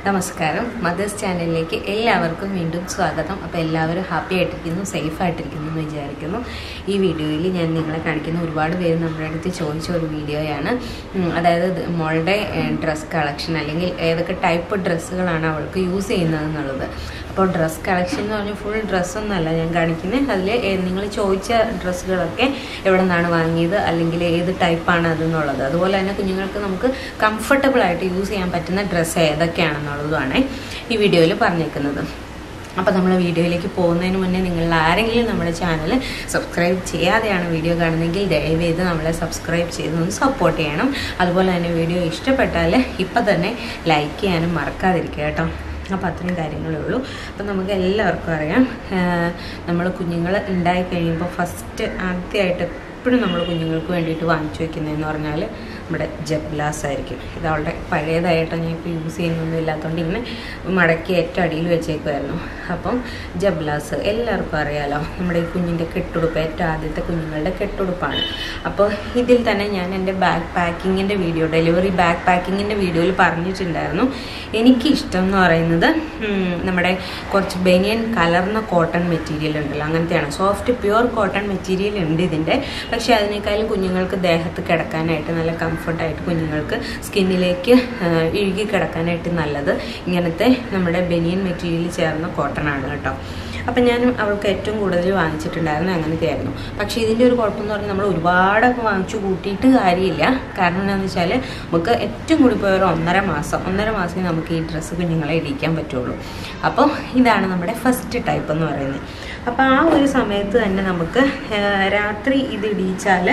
നമസ്കാരം മദേഴ്സ് ചാനലിലേക്ക് എല്ലാവർക്കും വീണ്ടും സ്വാഗതം അപ്പോൾ എല്ലാവരും ഹാപ്പി ആയിട്ടിരിക്കുന്നു സേഫ് ആയിട്ടിരിക്കുന്നു എന്ന് വിചാരിക്കുന്നു ഈ വീഡിയോയിൽ ഞാൻ നിങ്ങളെ കാണിക്കുന്ന ഒരുപാട് പേര് നമ്മുടെ അടുത്ത് ചോദിച്ച ഒരു വീഡിയോയാണ് ഉം, അതായത് ഇത് മോളുടെ ഡ്രസ് കളക്ഷൻ അല്ലെങ്കിൽ ഏതൊക്കെ ടൈപ്പ് ഡ്രസ്സുകളാണ് അവൾക്ക് യൂസ് ചെയ്യുന്നത് എന്നുള്ളത് അപ്പോൾ ഡ്രസ് കളക്ഷൻ എന്ന് പറഞ്ഞാൽ ഫുൾ ഡ്രസ്സൊന്നുമല്ല ഞാൻ കാണിക്കുന്നത് അതിൽ നിങ്ങൾ ചോദിച്ച ഡ്രസ്സുകളൊക്കെ എവിടെ നിന്നാണ് വാങ്ങിയത് അല്ലെങ്കിൽ ഏത് ടൈപ്പാണ് അതെന്നുള്ളത് അതുപോലെ തന്നെ കുഞ്ഞുങ്ങൾക്ക് നമുക്ക് കംഫർട്ടബിൾ ആയിട്ട് യൂസ് ചെയ്യാൻ പറ്റുന്ന ഡ്രസ്സ് ഏതൊക്കെയാണെന്നുള്ളതുമാണ് ഈ വീഡിയോയിൽ പറഞ്ഞേക്കുന്നത് അപ്പോൾ നമ്മൾ വീഡിയോയിലേക്ക് പോകുന്നതിന് മുന്നേ നിങ്ങൾ ആരെങ്കിലും നമ്മുടെ ചാനൽ സബ്സ്ക്രൈബ് ചെയ്യാതെയാണ് വീഡിയോ കാണുന്നതെങ്കിൽ ദയവ് ചെയ്ത് നമ്മളെ സബ്സ്ക്രൈബ് ചെയ്ത് ഒന്ന് സപ്പോർട്ട് ചെയ്യണം അതുപോലെ തന്നെ വീഡിയോ ഇഷ്ടപ്പെട്ടാൽ ഇപ്പം തന്നെ ലൈക്ക് ചെയ്യാനും മറക്കാതിരിക്കുക കേട്ടോ അപ്പോൾ അത്രയും കാര്യങ്ങളേ ഉള്ളൂ അപ്പം നമുക്ക് എല്ലാവർക്കും അറിയാം നമ്മൾ കുഞ്ഞുങ്ങൾ ഉണ്ടായി കഴിയുമ്പോൾ ഫസ്റ്റ് ആദ്യമായിട്ട് എപ്പോഴും നമ്മൾ കുഞ്ഞുങ്ങൾക്ക് വേണ്ടിയിട്ട് വാങ്ങിച്ചു വെക്കുന്നതെന്ന് പറഞ്ഞാൽ നമ്മുടെ ജബ്ലാസ് ആയിരിക്കും ഇത് അവളുടെ പഴയതായിട്ട് ഞാൻ ഇപ്പോൾ യൂസ് ചെയ്യുന്നൊന്നും ഇല്ലാത്തതുകൊണ്ട് ഇങ്ങനെ മടക്കി ഏറ്റവും അടിയിൽ വെച്ചേക്കുമായിരുന്നു അപ്പം ജബ്ലാസ് എല്ലാവർക്കും അറിയാലോ നമ്മുടെ ഈ കുഞ്ഞിൻ്റെ കെട്ടുടുപ്പ് ഏറ്റവും ആദ്യത്തെ കുഞ്ഞുങ്ങളുടെ കെട്ടുടുപ്പാണ് അപ്പോൾ ഇതിൽ തന്നെ ഞാൻ എൻ്റെ ബാഗ് പാക്കിങ്ങിൻ്റെ വീഡിയോ ഡെലിവറി ബാഗ് പാക്കിങ്ങിൻ്റെ വീഡിയോയിൽ പറഞ്ഞിട്ടുണ്ടായിരുന്നു എനിക്ക് ഇഷ്ടം എന്ന് പറയുന്നത് ഉം, നമ്മുടെ കുറച്ച് ബനിയൻ കലർന്ന കോട്ടൺ മെറ്റീരിയൽ ഉണ്ടല്ലോ അങ്ങനത്തെയാണ് സോഫ്റ്റ് പ്യുവർ കോട്ടൺ മെറ്റീരിയൽ ഉണ്ട് ഇതിൻ്റെ പക്ഷേ അതിനേക്കാളും കുഞ്ഞുങ്ങൾക്ക് ദേഹത്ത് കിടക്കാനായിട്ട് നല്ല കംഫർട്ടായിട്ട് കുഞ്ഞുങ്ങൾക്ക് സ്കിന്നിലേക്ക് ഇഴുകി കിടക്കാനായിട്ട് നല്ലത് ഇങ്ങനത്തെ നമ്മുടെ ബനിയൻ മെറ്റീരിയൽ ചേർന്ന കോട്ടൺ ആണ് കേട്ടോ അപ്പം ഞാൻ അവൾക്ക് ഏറ്റവും കൂടുതൽ വാങ്ങിച്ചിട്ടുണ്ടായിരുന്നു അങ്ങനത്തെ ആയിരുന്നു പക്ഷേ ഇതിൻ്റെ ഒരു കുഴപ്പമെന്ന് പറഞ്ഞാൽ നമ്മൾ ഒരുപാടൊക്കെ വാങ്ങിച്ചു കൂട്ടിയിട്ട് കാര്യമില്ല കാരണം എന്താണെന്ന് വെച്ചാൽ നമുക്ക് ഏറ്റവും കൂടി പോയ ഒരു ഒന്നര മാസം ഒന്നര മാസമേ നമുക്ക് ഈ ഡ്രസ്സ് കുഞ്ഞുങ്ങളെ ഇടിക്കാൻ പറ്റുള്ളൂ അപ്പോൾ ഇതാണ് നമ്മുടെ ഫസ്റ്റ് ടൈപ്പ് എന്ന് പറയുന്നത് അപ്പോൾ ആ ഒരു സമയത്ത് തന്നെ നമുക്ക് ആ, രാത്രി ഇത് ഇടിയിച്ചാൽ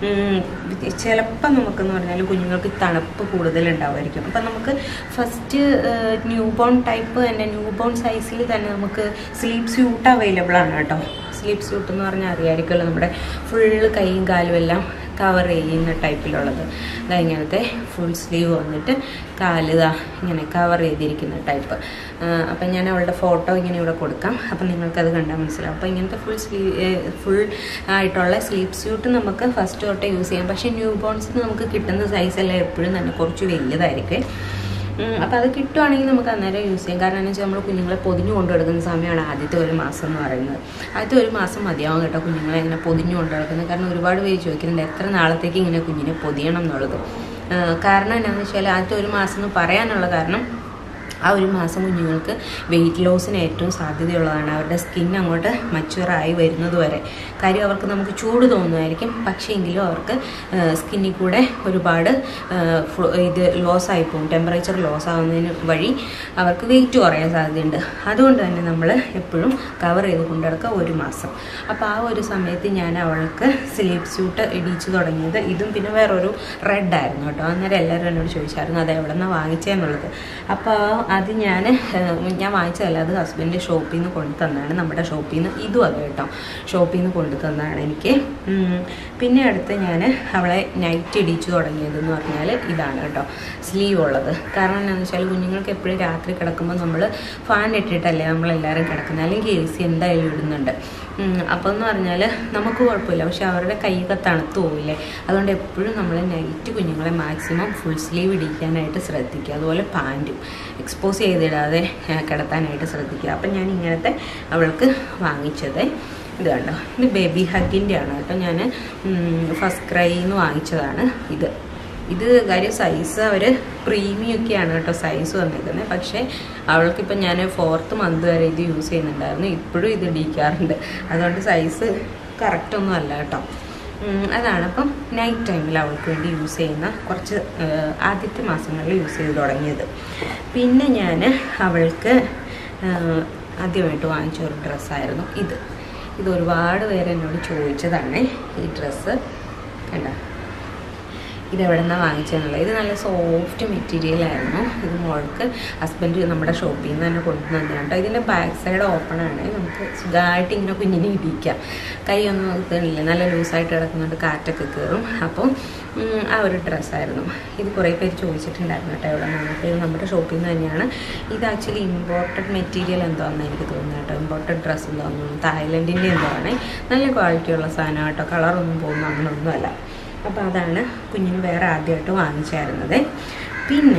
ചിലപ്പോൾ നമുക്കെന്ന് പറഞ്ഞാൽ കുഞ്ഞുങ്ങൾക്ക് തണുപ്പ് കൂടുതലുണ്ടാവുമായിരിക്കും അപ്പം നമുക്ക് ഫസ്റ്റ് ന്യൂ ബോൺ ടൈപ്പ് തന്നെ ന്യൂ ബോൺ സൈസിൽ തന്നെ നമുക്ക് സ്ലീപ്പ് സ്യൂട്ട് അവൈലബിൾ ആണ് കേട്ടോ സ്ലീപ്പ് സ്യൂട്ട് എന്ന് പറഞ്ഞാൽ അറിയാമായിരിക്കുമല്ലോ നമ്മുടെ ഫുള്ള് കൈയും കാലും എല്ലാം കവർ ചെയ്യുന്ന ടൈപ്പിലുള്ളത് ഇതാ ഇങ്ങനത്തെ ഫുൾ സ്ലീവ് വന്നിട്ട് കാല് ഇതാ ഇങ്ങനെ കവർ ചെയ്തിരിക്കുന്ന ടൈപ്പ് അപ്പം ഞാൻ അവളുടെ ഫോട്ടോ ഇങ്ങനെ ഇവിടെ കൊടുക്കാം അപ്പം നിങ്ങൾക്കത് കണ്ടാൽ മനസ്സിലാവും അപ്പോൾ ഇങ്ങനത്തെ ഫുൾ സ്ലീവ് ഫുൾ ആയിട്ടുള്ള സ്ലീപ്പ് സ്യൂട്ട് നമുക്ക് ഫസ്റ്റ് തൊട്ടേ യൂസ് ചെയ്യാം പക്ഷേ ന്യൂ ബോൺസിന് നമുക്ക് കിട്ടുന്ന സൈസെല്ലാം എപ്പോഴും തന്നെ കുറച്ച് വലുതായിരിക്കും അപ്പോൾ അത് കിട്ടുവാണെങ്കിൽ നമുക്ക് അന്നേരം യൂസ് ചെയ്യാം കാരണം എന്ന് വെച്ചാൽ നമ്മൾ കുഞ്ഞുങ്ങളെ പൊതിഞ്ഞു കൊണ്ടുനടക്കുന്ന സമയമാണ് ആദ്യത്തെ ഒരു മാസം എന്ന് പറയുന്നത് ആദ്യത്തെ ഒരു മാസം മതിയാവും കേട്ടോ കുഞ്ഞുങ്ങളെ ഇങ്ങനെ പൊതിഞ്ഞു കൊണ്ടുനടക്കുന്നത് കാരണം ഒരുപാട് പേര് ചോദിക്കുന്നുണ്ട് എത്ര നാളത്തേക്ക് ഇങ്ങനെ കുഞ്ഞിനെ പൊതിയണം എന്നുള്ളത് ആ, കാരണം എന്താണെന്ന് വെച്ചാൽ ആദ്യത്തെ ഒരു മാസം എന്ന് പറയാനുള്ള കാരണം ആ ഒരു മാസം കുഞ്ഞുങ്ങൾക്ക് വെയിറ്റ് ലോസിന് ഏറ്റവും സാധ്യതയുള്ളതാണ് അവരുടെ സ്കിൻ അങ്ങോട്ട് മച്ചുവറായി വരുന്നത് വരെ കാര്യം അവർക്ക് നമുക്ക് ചൂട് തോന്നുമായിരിക്കും പക്ഷേ എങ്കിലും അവർക്ക് സ്കിന്നിൽ കൂടെ ഒരുപാട് ആ, ഫ്ലോ- ഇത് ലോസ് ആയി പോകും ടെമ്പറേച്ചർ ലോസ് ആവുന്നതിന് വഴി അവർക്ക് വെയിറ്റ് കുറയാൻ സാധ്യതയുണ്ട് അതുകൊണ്ട് തന്നെ നമ്മൾ എപ്പോഴും കവർ ചെയ്ത് കൊണ്ടിടക്കുക ഒരു മാസം അപ്പോൾ ആ ഒരു സമയത്ത് ഞാൻ അവൾക്ക് സ്ലീപ്പ് സ്യൂട്ട് ഇടിച്ചു തുടങ്ങിയത് ഇതും പിന്നെ വേറൊരു റെഡ് ആയിരുന്നു കേട്ടോ അന്നേരം എല്ലാവരും എന്നോട് ചോദിച്ചായിരുന്നു അത് എവിടെ നിന്നാണ് വാങ്ങിച്ചതെന്നുള്ളത് അപ്പോൾ അത് ഞാൻ ഞാൻ വാങ്ങിച്ചതല്ല അത് ഹസ്ബൻഡ് ഷോപ്പിൽ നിന്ന് കൊണ്ടു തന്നതാണ് നമ്മുടെ ഷോപ്പിൽ നിന്ന് ഇതും അതെ കേട്ടോ ഷോപ്പിൽ നിന്ന് കൊണ്ടു തന്നതാണ് എനിക്ക് ഉം. പിന്നെ അടുത്ത് ഞാൻ അവളെ നൈറ്റ് ഇടിച്ചു തുടങ്ങിയതെന്ന് പറഞ്ഞാൽ ഇതാണ് കേട്ടോ സ്ലീവ് ഉള്ളത് കാരണം എന്താണെന്ന് വെച്ചാൽ കുഞ്ഞുങ്ങൾക്ക് എപ്പോഴും രാത്രി കിടക്കുമ്പോൾ നമ്മൾ ഫാൻ ഇട്ടിട്ടല്ലേ നമ്മളെല്ലാവരും കിടക്കുന്നത് അല്ലെങ്കിൽ എ സി എന്തായാലും ഇടുന്നുണ്ട് അപ്പോൾ എന്ന് പറഞ്ഞാൽ നമുക്ക് കുഴപ്പമില്ല പക്ഷെ അവരുടെ കൈയൊക്കെ തണുത്ത് പോവില്ലേ അതുകൊണ്ട് എപ്പോഴും നമ്മൾ നൈറ്റ് കുഞ്ഞുങ്ങളെ മാക്സിമം ഫുൾ സ്ലീവ് ഇടിക്കാനായിട്ട് ശ്രദ്ധിക്കുക അതുപോലെ പാൻറ്റും എക്സ്പോസ് ചെയ്തിടാതെ ആ, കിടത്താനായിട്ട് ശ്രദ്ധിക്കുക അപ്പം ഞാൻ ഇങ്ങനത്തെ അവൾക്ക് വാങ്ങിച്ചത് ഇത് കണ്ടോ ഇത് ബേബി ഹഗിൻ്റെ ആണ് കേട്ടോ ഞാൻ ഫസ്റ്റ് ക്രൈയിൽ നിന്ന് വാങ്ങിച്ചതാണ് ഇത് ഇത് കാര്യം സൈസ് അവർ പ്രീമിയം ഒക്കെയാണ് കേട്ടോ സൈസ് വന്നിരിക്കുന്നത് പക്ഷേ അവൾക്കിപ്പോൾ ഞാൻ ഫോർത്ത് മന്ത് വരെ ഇത് യൂസ് ചെയ്യുന്നുണ്ടായിരുന്നു ഇപ്പോഴും ഇത് ഇടിക്കാറുണ്ട് അതുകൊണ്ട് സൈസ് കറക്റ്റ് ഒന്നും അല്ല കേട്ടോ ഉം, അതാണ് അപ്പം നൈറ്റ് ടൈമിൽ അവൾക്ക് വേണ്ടി യൂസ് ചെയ്യുന്ന കുറച്ച് ആ, ആദ്യത്തെ മാസങ്ങളിൽ യൂസ് ചെയ്ത് തുടങ്ങിയത് പിന്നെ ഞാൻ അവൾക്ക് ആ, ആദ്യമായിട്ട് വാങ്ങിച്ച ഒരു ഡ്രസ്സായിരുന്നു ഇത് ഇത് ഒരുപാട് പേര് എന്നോട് ചോദിച്ചതാണ് ഈ ഡ്രസ്സ് കണ്ടോ ഇതെവിടെ നിന്നാണ് വാങ്ങിച്ചതെന്നുള്ളത് ഇത് നല്ല സോഫ്റ്റ് മെറ്റീരിയൽ ആയിരുന്നു ഇത് മോൾക്ക് ഹസ്ബൻഡ് നമ്മുടെ ഷോപ്പിൽ നിന്ന് തന്നെ കൊണ്ടുവന്നു കേട്ടോ ഇതിൻ്റെ ബാക്ക് സൈഡ് ഓപ്പൺ ആണ് നമുക്ക് സുഖമായിട്ട് ഇങ്ങനെ കുഞ്ഞിനെ ഇടിക്കാം കൈയൊന്നും ഇതണില്ല നല്ല ലൂസായിട്ട് കിടക്കുന്നുണ്ട് കാറ്റൊക്കെ കയറും അപ്പം ഉം, ആ ഒരു ഡ്രസ്സായിരുന്നു ഇത് കുറേ പേര് ചോദിച്ചിട്ടുണ്ടായിരുന്നു കേട്ടോ ഇവിടെ നിന്നിട്ട് ഇത് നമ്മുടെ ഷോപ്പിൽ നിന്ന് തന്നെയാണ് ഇത് ആക്ച്വലി ഇമ്പോർട്ടഡ് മെറ്റീരിയൽ എന്തോന്ന് എനിക്ക് തോന്നുന്നു കേട്ടോ ഇമ്പോർട്ടഡ് ഡ്രസ്സ് എന്തോന്നു തായ്ലൻഡിൻ്റെ എന്തോ ആണ് നല്ല ക്വാളിറ്റിയുള്ള സാധനം കേട്ടോ കളറൊന്നും പോകുന്ന അങ്ങനെയൊന്നുമല്ല അപ്പോൾ അതാണ് കുഞ്ഞിന് വേറെ ആദ്യമായിട്ട് വാങ്ങിച്ചായിരുന്നത് പിന്നെ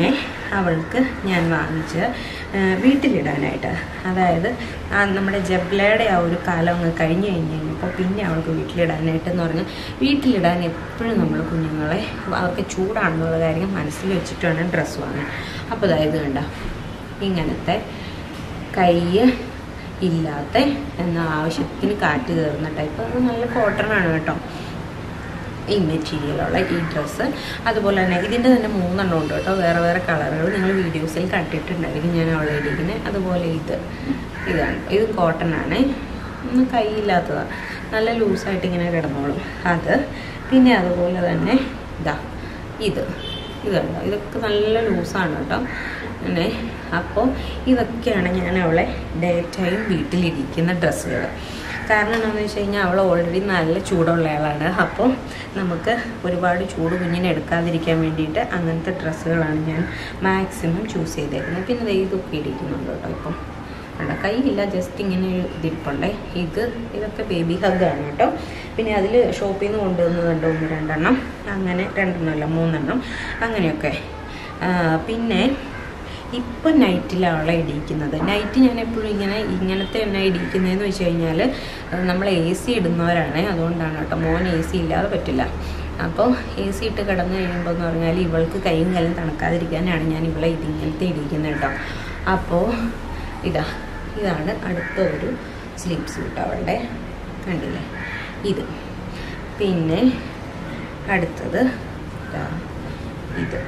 അവൾക്ക് ഞാൻ വാങ്ങിച്ച് ആ, വീട്ടിലിടാനായിട്ട് അതായത് ആ നമ്മുടെ ജബ്ലയുടെ ആ ഒരു കാലം അങ്ങ് കഴിഞ്ഞ് കഴിഞ്ഞ് കഴിഞ്ഞപ്പോൾ പിന്നെ അവൾക്ക് വീട്ടിലിടാനായിട്ട് എന്ന് പറഞ്ഞാൽ വീട്ടിലിടാൻ എപ്പോഴും നമ്മൾ കുഞ്ഞുങ്ങളെ അവർക്ക് ചൂടാണെന്നുള്ള കാര്യം മനസ്സിൽ വെച്ചിട്ട് വേണം ഡ്രസ്സ് വാങ്ങാൻ അപ്പോൾ അതായത് കണ്ട ഇങ്ങനത്തെ കൈ ഇല്ലാത്ത എന്ന ആവശ്യത്തിന് കാറ്റ് കയറുന്ന ടൈപ്പ് അത് നല്ല കോട്ടൺ ആണ് കേട്ടോ ഈ മെറ്റീരിയലുള്ള ഈ ഡ്രസ്സ് അതുപോലെ തന്നെ ഇതിൻ്റെ തന്നെ മൂന്നെണ്ണം ഉണ്ട് കേട്ടോ വേറെ വേറെ കളറുകൾ നിങ്ങൾ വീഡിയോസിൽ കണ്ടിട്ടുണ്ടായിരിക്കും ഞാൻ അവളെ ഇടിക്കുന്നത് അതുപോലെ ഇത് ഇതാണ് ഇത് കോട്ടൺ ആണ് ഒന്ന് കൈയില്ലാത്തതാണ് നല്ല ലൂസായിട്ട് ഇങ്ങനെ കിടന്നോളും അത് പിന്നെ അതുപോലെ തന്നെ ഇതാ ഇത് ഇതുണ്ടോ ഇതൊക്കെ നല്ല ലൂസാണ് കേട്ടോ പിന്നെ അപ്പോൾ ഇതൊക്കെയാണ് ഞാൻ അവളെ ഡേ ടൈം വീട്ടിലിരിക്കുന്ന ഡ്രസ്സുകൾ കാരണം എന്താണെന്ന് വെച്ച് കഴിഞ്ഞാൽ അവൾ ഓൾറെഡി നല്ല ചൂടുള്ള ആളാണ് അപ്പോൾ നമുക്ക് ഒരുപാട് ചൂട് കുഞ്ഞിനെ എടുക്കാതിരിക്കാൻ വേണ്ടിയിട്ട് അങ്ങനത്തെ ഡ്രസ്സുകളാണ് ഞാൻ മാക്സിമം ചൂസ് ചെയ്തേക്കുന്നത് പിന്നെ ദേ ഇതൊക്കെ ഇരിക്കുന്നുണ്ട് കേട്ടോ ഇപ്പം കണ്ടോ കൈയില്ല ജസ്റ്റ് ഇങ്ങനെ ഒരു ഇതിരിപ്പുണ്ടേ ഇത് ഇതൊക്കെ ബേബി ഹഗ്ഗാണ് കേട്ടോ പിന്നെ അതിൽ ഷോപ്പിൽ നിന്ന് കൊണ്ടുവന്നതുണ്ട് ഒന്ന് രണ്ടെണ്ണം അങ്ങനെ രണ്ടെണ്ണം അല്ല മൂന്നെണ്ണം അങ്ങനെയൊക്കെ ആ, പിന്നെ ഇപ്പം നൈറ്റിലാണ് അവളെ ഇടിയിക്കുന്നത് നൈറ്റ് ഞാൻ എപ്പോഴും ഇങ്ങനെ ഇങ്ങനത്തെ എണ്ണ ഇടിക്കുന്നതെന്ന് വെച്ച് കഴിഞ്ഞാൽ നമ്മൾ എ സി ഇടുന്നവരാണ് അതുകൊണ്ടാണ് കേട്ടോ മോൻ എ സി ഇല്ലാതെ പറ്റില്ല അപ്പോൾ എ സി ഇട്ട് കിടന്നു കഴിയുമ്പോൾ എന്ന് പറഞ്ഞാൽ ഇവൾക്ക് കൈയും കാലും തണുക്കാതിരിക്കാനാണ് ഞാൻ ഇവളെ ഇതിങ്ങനത്തെ ഇടിക്കുന്നത് കേട്ടോ അപ്പോൾ ഇതാ ഇതാണ് അടുത്ത ഒരു സ്ലീപ്പ് സ്യൂട്ട് അവളുടെ കണ്ടില്ലേ ഇത് പിന്നെ അടുത്തത് ഇതാ ഇത്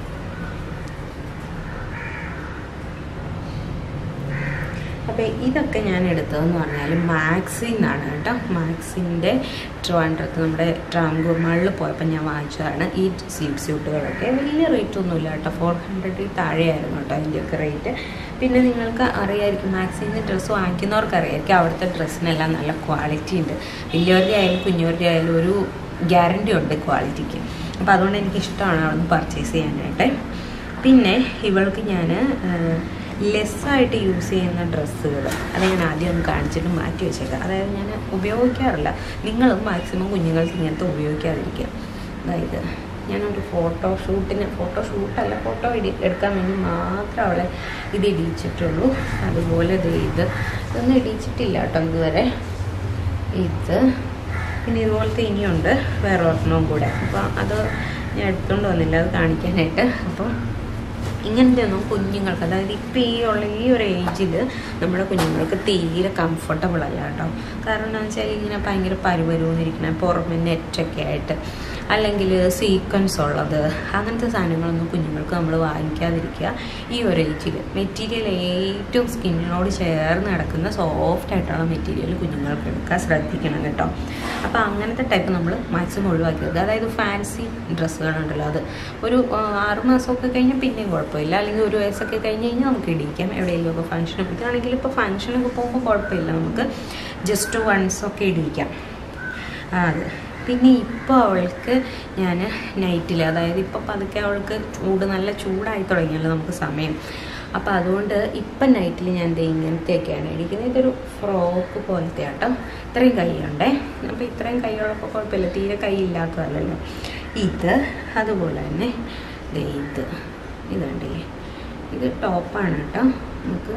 അപ്പോൾ ഇതൊക്കെ ഞാൻ എടുത്തതെന്ന് പറഞ്ഞാൽ മാക്സിന്നാണ് കേട്ടോ മാക്സിൻ്റെ ട്രിവാൻഡ്രത്ത് നമ്മുടെ ട്രാംകൂർ മാളിൽ പോയപ്പോൾ ഞാൻ വാങ്ങിച്ചതാണ് ഈ സ്ലീപ്പ് സ്യൂട്ടുകളൊക്കെ വലിയ റേറ്റ് ഒന്നുമില്ല കേട്ടോ ഫോർ ഹൺഡ്രഡിൽ താഴെയായിരുന്നു കേട്ടോ അതിൻ്റെയൊക്കെ റേറ്റ് പിന്നെ നിങ്ങൾക്ക് അറിയായിരിക്കും മാക്സിൻ്റെ ഡ്രസ്സ് വാങ്ങിക്കുന്നവർക്ക് അറിയായിരിക്കും അവിടുത്തെ ഡ്രസ്സിനെല്ലാം നല്ല ക്വാളിറ്റി ഉണ്ട് വലിയവരുടെ ആയാലും കുഞ്ഞവരുടെ ആയാലും ഒരു ഗ്യാരണ്ടി ഉണ്ട് ക്വാളിറ്റിക്ക് അപ്പോൾ അതുകൊണ്ട് എനിക്ക് ഇഷ്ടമാണ് അവിടെ നിന്ന് പർച്ചേസ് ചെയ്യാനായിട്ട് പിന്നെ ഇവൾക്ക് ഞാൻ ലെസ്സായിട്ട് യൂസ് ചെയ്യുന്ന ഡ്രസ്സുകൾ അത് ഞാൻ ആദ്യം ഒന്ന് കാണിച്ചിട്ട് മാറ്റി വെച്ചേക്കാം അതായത് ഞാൻ ഉപയോഗിക്കാറില്ല നിങ്ങളും മാക്സിമം കുഞ്ഞുങ്ങൾക്ക് ഇങ്ങനത്തെ ഉപയോഗിക്കാതിരിക്കുക അതായത് ഞാനൊരു ഫോട്ടോഷൂട്ടിന് ഫോട്ടോഷൂട്ടല്ല ഫോട്ടോ ഇടി എടുക്കാൻ വേണ്ടി മാത്രം അവളെ ഇത് ഇടിയിച്ചിട്ടുള്ളൂ അതുപോലെ ദേ ഇത് ഇതൊന്നും ഇടിയിച്ചിട്ടില്ല കേട്ടോ ഇതുവരെ ഇത് പിന്നെ ഇതുപോലത്തെ ഇനിയുണ്ട് വേറെ ഒരെണ്ണവും കൂടെ അപ്പോൾ അത് ഞാൻ എടുത്തുകൊണ്ട് വന്നില്ല അത് കാണിക്കാനായിട്ട് അപ്പോൾ ഇങ്ങനത്തെ ഒന്നും കുഞ്ഞുങ്ങൾക്ക് അതായത് ഇപ്പോൾ ഈ ഉള്ള ഈ ഒരു ഏജിൽ നമ്മുടെ കുഞ്ഞുങ്ങൾക്ക് തീരെ കംഫർട്ടബിൾ അല്ല കേട്ടോ കാരണം എന്താണെന്ന് വെച്ചാൽ ഇങ്ങനെ ഭയങ്കര പരുവരുന്നിരിക്കണ പുറമെ നെറ്റൊക്കെ ആയിട്ട് അല്ലെങ്കിൽ സീക്വൻസ് ഉള്ളത് അങ്ങനത്തെ സാധനങ്ങളൊന്നും കുഞ്ഞുങ്ങൾക്ക് നമ്മൾ വാങ്ങിക്കാതിരിക്കുക ഈ ഒരു ഏജിൽ മെറ്റീരിയൽ ഏറ്റവും സ്കിന്നിനോട് ചേർന്ന് കിടക്കുന്ന സോഫ്റ്റ് ആയിട്ടുള്ള മെറ്റീരിയൽ കുഞ്ഞുങ്ങൾക്ക് എടുക്കാൻ ശ്രദ്ധിക്കണം കേട്ടോ അപ്പോൾ അങ്ങനത്തെ ടൈപ്പ് നമ്മൾ മാക്സിമം ഒഴിവാക്കി വെക്കുക അതായത് ഫാൻസി ഡ്രസ്സുകളുണ്ടല്ലോ അത് ഒരു ആ, ആറ് മാസമൊക്കെ കഴിഞ്ഞാൽ പിന്നെയും കുഴപ്പമില്ല അല്ലെങ്കിൽ ഒരു വയസ്സൊക്കെ കഴിഞ്ഞ് കഴിഞ്ഞാൽ നമുക്ക് ഇടിക്കാം എവിടെയെങ്കിലുമൊക്കെ ഫംഗ്ഷനൊക്കെ ഇതാണെങ്കിൽ ഇപ്പോൾ ഫംഗ്ഷനൊക്കെ പോകുമ്പോൾ കുഴപ്പമില്ല നമുക്ക് ജസ്റ്റ് വൺസ് ഒക്കെ ഇടിക്കാം ആ, അതെ പിന്നെ ഇപ്പോൾ അവൾക്ക് ഞാൻ നൈറ്റിൽ അതായത് ഇപ്പോൾ പതുക്കെ അവൾക്ക് ചൂട് നല്ല ചൂടായി തുടങ്ങിയല്ലോ നമുക്ക് സമയം അപ്പോൾ അതുകൊണ്ട് ഇപ്പം നൈറ്റിൽ ഞാൻ ദേ ഇങ്ങനത്തെയൊക്കെയാണ് ഇരിക്കുന്നത് ഇതൊരു ഫ്രോക്ക് പോലത്തെ ആട്ടോ ഇത്രയും കൈയുണ്ടേ അപ്പോൾ ഇത്രയും കൈയുള്ളപ്പോൾ കുഴപ്പമില്ല തീരെ കൈ ഇല്ലാത്തതല്ലല്ലോ ഇത് അതുപോലെ തന്നെ ദേ ഇത് ഇത് കണ്ടില്ലേ ഇത് ടോപ്പാണ് കേട്ടോ നമുക്ക്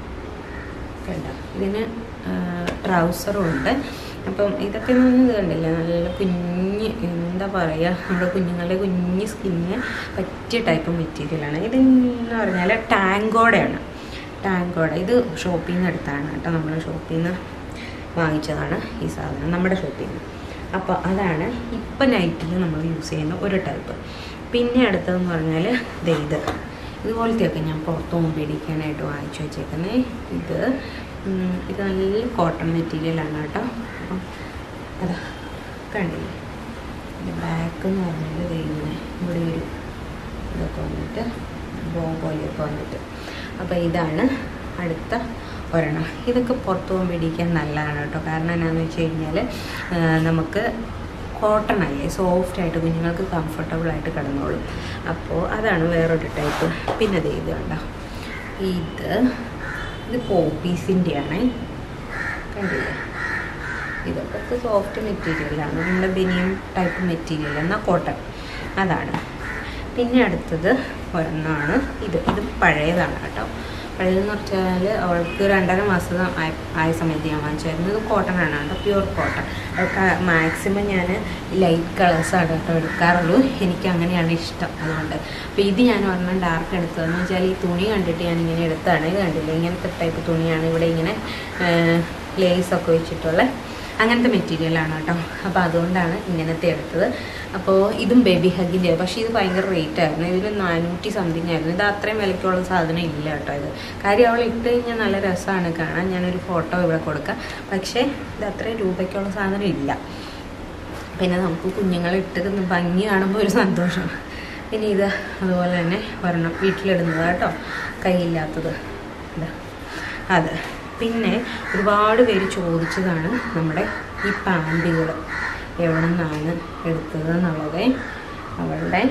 കണ്ടോ ഇതിന് ട്രൗസറും ഉണ്ട് അപ്പം ഇതൊക്കെ എന്ന് പറഞ്ഞാൽ ഇത് കണ്ടില്ല നല്ല കുഞ്ഞ് എന്താ പറയുക നമ്മുടെ കുഞ്ഞുങ്ങളുടെ കുഞ്ഞ് സ്കിന്നിന് പറ്റിയ ടൈപ്പ് മെറ്റീരിയലാണ് ഇതെന്ന് പറഞ്ഞാൽ ടാങ്കോടെയാണ് ടാങ്കോടെ ഇത് ഷോപ്പിൽ നിന്ന് എടുത്താണ് കേട്ടോ നമ്മൾ ഷോപ്പിൽ നിന്ന് വാങ്ങിച്ചതാണ് ഈ സാധനം നമ്മുടെ ഷോപ്പിൽ നിന്ന് അപ്പോൾ അതാണ് ഇപ്പം നൈറ്റിൽ നമ്മൾ യൂസ് ചെയ്യുന്ന ഒരു ടൈപ്പ് പിന്നെ അടുത്തതെന്ന് പറഞ്ഞാൽ ദേ ഇത് ഇതുപോലത്തെയൊക്കെ ഞാൻ പുറത്ത് മുമ്പ് ഇടിക്കാനായിട്ട് വാങ്ങിച്ചു വെച്ചേക്കുന്നത് ഇത് ഉം, ഇത് നല്ല കോട്ടൺ മെറ്റീരിയലാണ് കേട്ടോ അപ്പം അതാ കണ്ടില്ലേ ഇതിൻ്റെ ബാക്ക് എന്ന് പറഞ്ഞാൽ ദേ ഇങ്ങനെ ഇവിടെ ഒരു ഇതൊക്കെ വന്നിട്ട് ബോ പോലെയൊക്കെ വന്നിട്ട് അപ്പോൾ ഇതാണ് അടുത്ത ഒരെണ്ണം ഇതൊക്കെ പുറത്ത് പോകുമ്പോൾ ഇടിക്കാൻ നല്ലതാണ് കേട്ടോ കാരണം എന്നാന്ന് വെച്ച് കഴിഞ്ഞാൽ നമുക്ക് കോട്ടൺ അല്ലേ സോഫ്റ്റ് ആയിട്ട് കുഞ്ഞുങ്ങൾക്ക് കംഫർട്ടബിൾ ആയിട്ട് കിടന്നോളും അപ്പോൾ അതാണ് വേറൊരു ടൈപ്പ് പിന്നെ ദേ ഇത് കണ്ടോ ഇത് ഇത് പോപ്പീസിൻ്റെ ആണ് കണ്ടില്ലേ ഇതൊക്കെ സോഫ്റ്റ് മെറ്റീരിയലാണ് നമ്മുടെ ബനിയം ടൈപ്പ് മെറ്റീരിയൽ എന്നാൽ കോട്ടൺ അതാണ് പിന്നെ അടുത്തത് ഒരെണ്ണമാണ് ഇത് ഇത് പഴയതാണ് കേട്ടോ പഴയതെന്ന് വെച്ചാൽ അവൾക്ക് രണ്ടര മാസം ആയ ആയ സമയത്ത് ഞാൻ വാങ്ങിച്ചായിരുന്നു ഇത് കോട്ടൺ ആണ് കേട്ടോ പ്യുവർ കോട്ടൺ അവൾക്ക് മാക്സിമം ഞാൻ ലൈറ്റ് കളേഴ്സാണ് കേട്ടോ എടുക്കാറുള്ളൂ എനിക്ക് അങ്ങനെയാണ് ഇഷ്ടം അതുകൊണ്ട് അപ്പോൾ ഇത് ഞാൻ ഒരെണ്ണം ഡാർക്ക് എടുത്തതെന്ന് വെച്ചാൽ ഈ തുണി കണ്ടിട്ട് ഞാൻ ഇങ്ങനെ എടുത്താണ് ഇത് കണ്ടില്ല ഇങ്ങനത്തെ ടൈപ്പ് തുണിയാണ് ഇവിടെ ഇങ്ങനെ ലേസൊക്കെ വെച്ചിട്ടുള്ള അങ്ങനത്തെ മെറ്റീരിയലാണ് കേട്ടോ അപ്പോൾ അതുകൊണ്ടാണ് ഇങ്ങനത്തെ എടുത്തത് അപ്പോൾ ഇതും ബേബി ഹഗിൻ്റെ പക്ഷേ ഇത് ഭയങ്കര റേറ്റ് ആയിരുന്നു ഇതിൽ നാനൂറ്റി സംതിങ് ആയിരുന്നു ഇത് അത്രയും വിലയ്ക്കുള്ള സാധനം ഇല്ല കേട്ടോ ഇത് കാര്യം അവൾ ഇട്ട് കഴിഞ്ഞാൽ നല്ല രസമാണ് കാണാൻ ഞാനൊരു ഫോട്ടോ ഇവിടെ കൊടുക്കാം പക്ഷേ ഇത് അത്രയും രൂപയ്ക്കുള്ള സാധനം ഇല്ല പിന്നെ നമുക്ക് കുഞ്ഞുങ്ങളെ ഇട്ട് ഭംഗി കാണുമ്പോൾ ഒരു സന്തോഷം പിന്നെ ഇത് അതുപോലെ തന്നെ ഒരെണ്ണം വീട്ടിലിടുന്നത് കേട്ടോ കൈയില്ലാത്തത് ഇതാ അത് പിന്നെ ഒരുപാട് പേര് ചോദിച്ചതാണ് നമ്മുടെ ഈ പാൻറ്റുകൾ എവിടെ നിന്നാണ് എടുത്തത് എന്നുള്ളത് അവളുടെ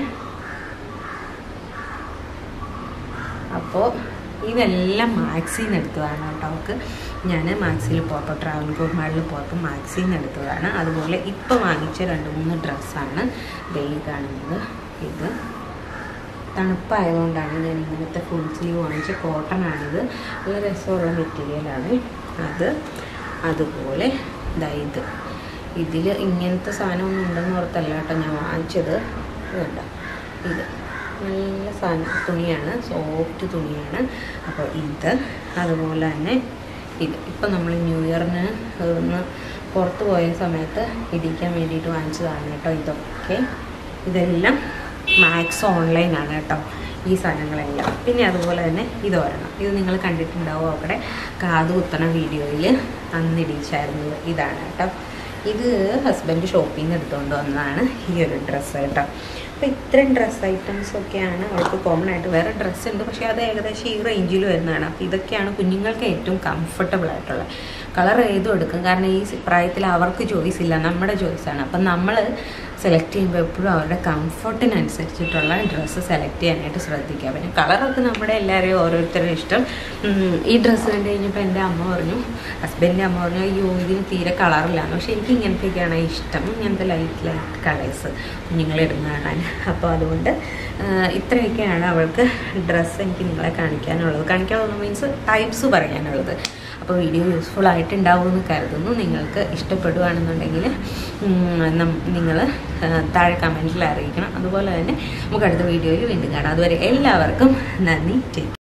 അപ്പോൾ ഇതെല്ലാം മാക്സിൽ നിന്ന് എടുത്തതാണ് കേട്ടോ അവൾക്ക് ഞാൻ മാക്സിൽ പോയപ്പോൾ ട്രാവൻകൂർ മാളിൽ പോയപ്പോൾ മാക്സിൽ നിന്ന് എടുത്തതാണ് അതുപോലെ ഇപ്പോൾ വാങ്ങിച്ച രണ്ട് മൂന്ന് ഡ്രസ്സാണ് ദേ ഈ കാണുന്നത് ഇത് തണുപ്പായതുകൊണ്ടാണ് ഞാൻ ഇങ്ങനത്തെ ഫുൾ സ്ലീവ് വാങ്ങിച്ച കോട്ടൺ ആണിത് നല്ല രസമുള്ള മെറ്റീരിയലാണ് അത് അതുപോലെ ഇതാ ഇത് ഇതിൽ ഇങ്ങനത്തെ സാധനമൊന്നും ഉണ്ടെന്ന് ഓർത്തല്ല കേട്ടോ ഞാൻ വാങ്ങിച്ചത് വേണ്ട ഇത് നല്ല സാധനം തുണിയാണ് സോഫ്റ്റ് തുണിയാണ് അപ്പോൾ ഇത് അതുപോലെ തന്നെ ഇത് ഇപ്പം നമ്മൾ ന്യൂ ഇയറിന് ഒന്ന് പുറത്ത് പോയ സമയത്ത് ഇടിക്കാൻ വേണ്ടിയിട്ട് വാങ്ങിച്ചതാണ് കേട്ടോ ഇതൊക്കെ ഇതെല്ലാം മാക്സ് ഓൺലൈനാണ് കേട്ടോ ഈ സാധനങ്ങളെല്ലാം പിന്നെ അതുപോലെ തന്നെ ഇത് ഒരെണ്ണം ഇത് നിങ്ങൾ കണ്ടിട്ടുണ്ടാവും അവിടെ കാത് കുത്തണ വീഡിയോയിൽ അന്നിടിച്ചായിരുന്നത് ഇതാണ് കേട്ടോ ഇത് ഹസ്ബൻഡ് ഷോപ്പിൽ നിന്ന് എടുത്തുകൊണ്ട് വന്നതാണ് ഈ ഒരു ഡ്രസ്സ് കേട്ടോ അപ്പോൾ ഇത്രയും ഡ്രസ്സ് ഐറ്റംസ് ഒക്കെയാണ് അവൾക്ക് കോമൺ ആയിട്ട് വേറെ ഡ്രസ്സ് ഉണ്ട് പക്ഷേ അത് ഏകദേശം ഈ റേഞ്ചിൽ വരുന്നതാണ് അപ്പോൾ ഇതൊക്കെയാണ് കുഞ്ഞുങ്ങൾക്ക് ഏറ്റവും കംഫർട്ടബിൾ ആയിട്ടുള്ള കളർ ഏതും എടുക്കും കാരണം ഈ പ്രായത്തിൽ അവർക്ക് ചോയ്സ് ഇല്ല നമ്മുടെ ചോയ്സാണ് അപ്പം നമ്മൾ സെലക്ട് ചെയ്യുമ്പോൾ എപ്പോഴും അവരുടെ കംഫർട്ടിനനുസരിച്ചിട്ടുള്ള ഡ്രസ്സ് സെലക്ട് ചെയ്യാനായിട്ട് ശ്രദ്ധിക്കുക പിന്നെ കളറൊക്കെ നമ്മുടെ എല്ലാവരെയും ഓരോരുത്തരുടെ ഇഷ്ടം ഉം, ഈ ഡ്രസ്സ് കണ്ടു കഴിഞ്ഞപ്പോൾ എൻ്റെ അമ്മ പറഞ്ഞു ഹസ്ബൻഡിൻ്റെ അമ്മ പറഞ്ഞു അയ്യോ ഇതിന് തീരെ കളറില്ലാന്ന് പക്ഷേ എനിക്ക് ഇങ്ങനത്തെയൊക്കെയാണ് ഇഷ്ടം ഇങ്ങനത്തെ ലൈറ്റ് ലൈറ്റ് കളേഴ്സ് കുഞ്ഞുങ്ങളിടുന്ന കാണാൻ അപ്പോൾ അതുകൊണ്ട് ആ, ഇത്രയൊക്കെയാണ് അവൾക്ക് ഡ്രസ്സ് എനിക്ക് നിങ്ങളെ കാണിക്കാനുള്ളത് കാണിക്കാനുള്ളത് മീൻസ് ടൈപ്സ് പറയാനുള്ളത് അപ്പോൾ വീഡിയോ യൂസ്ഫുൾ ആയിട്ടുണ്ടാവുമെന്ന് കരുതുന്നു നിങ്ങൾക്ക് ഇഷ്ടപ്പെടുകയാണെന്നുണ്ടെങ്കിൽ നിങ്ങൾ താഴെ കമൻറ്റിൽ അറിയിക്കണം അതുപോലെ തന്നെ നമുക്ക് അടുത്ത വീഡിയോയിൽ വീണ്ടും കാണാം അതുവരെ എല്ലാവർക്കും നന്ദി ടേക്ക്